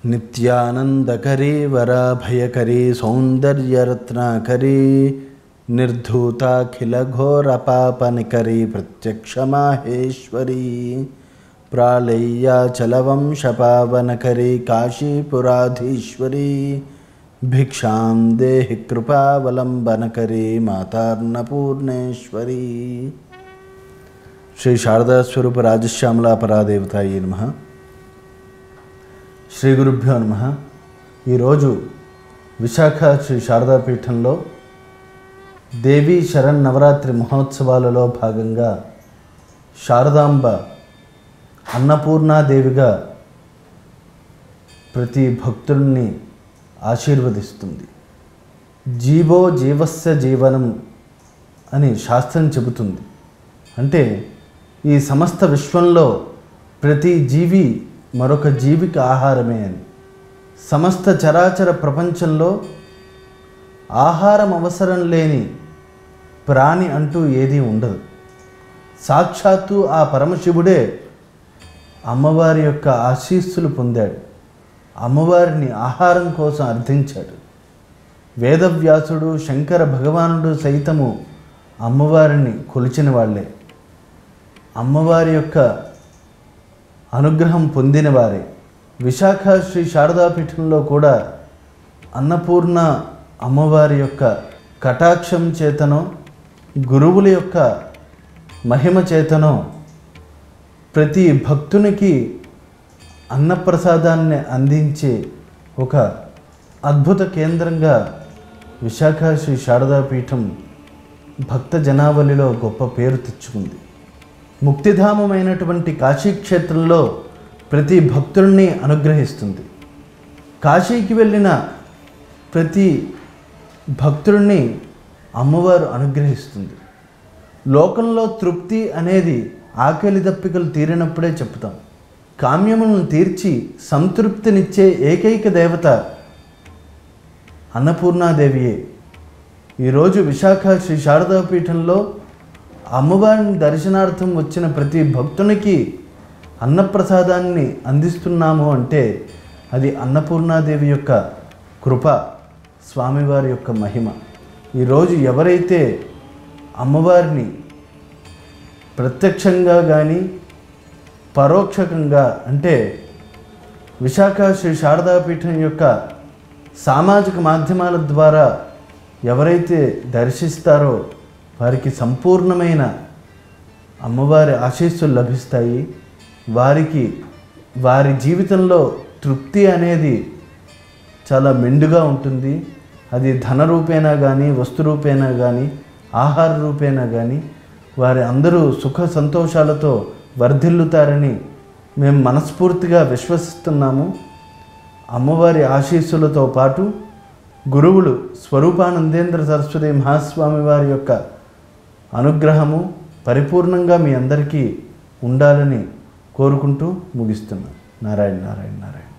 నిత్యానందకరీ వరాభయకరీ సౌందర్యరత్నాకరీ నిర్ధూతాఖిలఘోరపాపనికరీ ప్రత్యక్షమాహేశ్వరీ ప్రాళయ్యాచలవంశపావనకరీ కాశీపురాధీశ్వరీ భిక్షాం దేహి కృపావలంబనకరీ మాతార్నపూర్ణేశ్వరీ శ్రీ శారదా స్వరూప రాజశ్యామలా పరాదేవతాయి నమ శ్రీ గురుభ్యో నమ ఈరోజు విశాఖ శ్రీ శారదా పీఠంలో దేవీ శరణ్ నవరాత్రి మహోత్సవాలలో భాగంగా శారదాంబ అన్నపూర్ణాదేవిగా ప్రతి భక్తుడిని ఆశీర్వదిస్తుంది జీవో జీవస్య జీవనం అని శాస్త్రం చెబుతుంది అంటే ఈ సమస్త విశ్వంలో ప్రతి జీవి మరొక జీవికి ఆహారమే అని సమస్త చరాచర ప్రపంచంలో ఆహారం అవసరం లేని ప్రాణి అంటూ ఏదీ ఉండదు సాక్షాత్తు ఆ పరమశివుడే అమ్మవారి యొక్క ఆశీస్సులు పొందాడు అమ్మవారిని ఆహారం కోసం అర్థించాడు వేదవ్యాసుడు శంకర భగవానుడు సైతము అమ్మవారిని కొలిచిన వాళ్ళే అమ్మవారి యొక్క అనుగ్రహం పొందిన వారే విశాఖ శ్రీ శారదాపీఠంలో కూడా అన్నపూర్ణ అమ్మవారి యొక్క కటాక్షం చేతనో గురువుల యొక్క మహిమ చేతనో ప్రతి భక్తునికి అన్నప్రసాదాన్ని అందించే ఒక అద్భుత కేంద్రంగా విశాఖ శ్రీ శారదాపీఠం భక్త జనావళిలో గొప్ప పేరు తెచ్చుకుంది ముక్తిధామమైనటువంటి కాశీక్షేత్రంలో ప్రతి భక్తుల్ని అనుగ్రహిస్తుంది కాశీకి వెళ్ళిన ప్రతి భక్తుడిని అమ్మవారు అనుగ్రహిస్తుంది లోకంలో తృప్తి అనేది ఆకలి దప్పికలు తీరినప్పుడే చెప్తాం కామ్యములను తీర్చి సంతృప్తినిచ్చే ఏకైక దేవత అన్నపూర్ణాదేవియే ఈరోజు విశాఖ శ్రీ శారదాపీఠంలో అమ్మవారిని దర్శనార్థం వచ్చిన ప్రతి భక్తునికి అన్నప్రసాదాన్ని అందిస్తున్నాము అంటే అది అన్నపూర్ణాదేవి యొక్క కృప స్వామివారి యొక్క మహిమ ఈరోజు ఎవరైతే అమ్మవారిని ప్రత్యక్షంగా కానీ పరోక్షకంగా అంటే విశాఖ శ్రీ శారదాపీఠం యొక్క సామాజిక మాధ్యమాల ద్వారా ఎవరైతే దర్శిస్తారో వారికి సంపూర్ణమైన అమ్మవారి ఆశీస్సులు లభిస్తాయి వారికి వారి జీవితంలో తృప్తి అనేది చాలా మెండుగా ఉంటుంది అది ధన రూపేణా కానీ వస్తు రూపేణా కానీ ఆహార రూపేణా కానీ వారి అందరూ సుఖ సంతోషాలతో వర్ధిల్లుతారని మేము మనస్ఫూర్తిగా విశ్వసిస్తున్నాము అమ్మవారి ఆశీస్సులతో పాటు గురువులు స్వరూపానందేంద్ర సరస్వతి మహాస్వామి వారి యొక్క అనుగ్రహము పరిపూర్ణంగా మీ అందరికీ ఉండాలని కోరుకుంటూ ముగిస్తున్నాను నారాయణ నారాయణ నారాయణ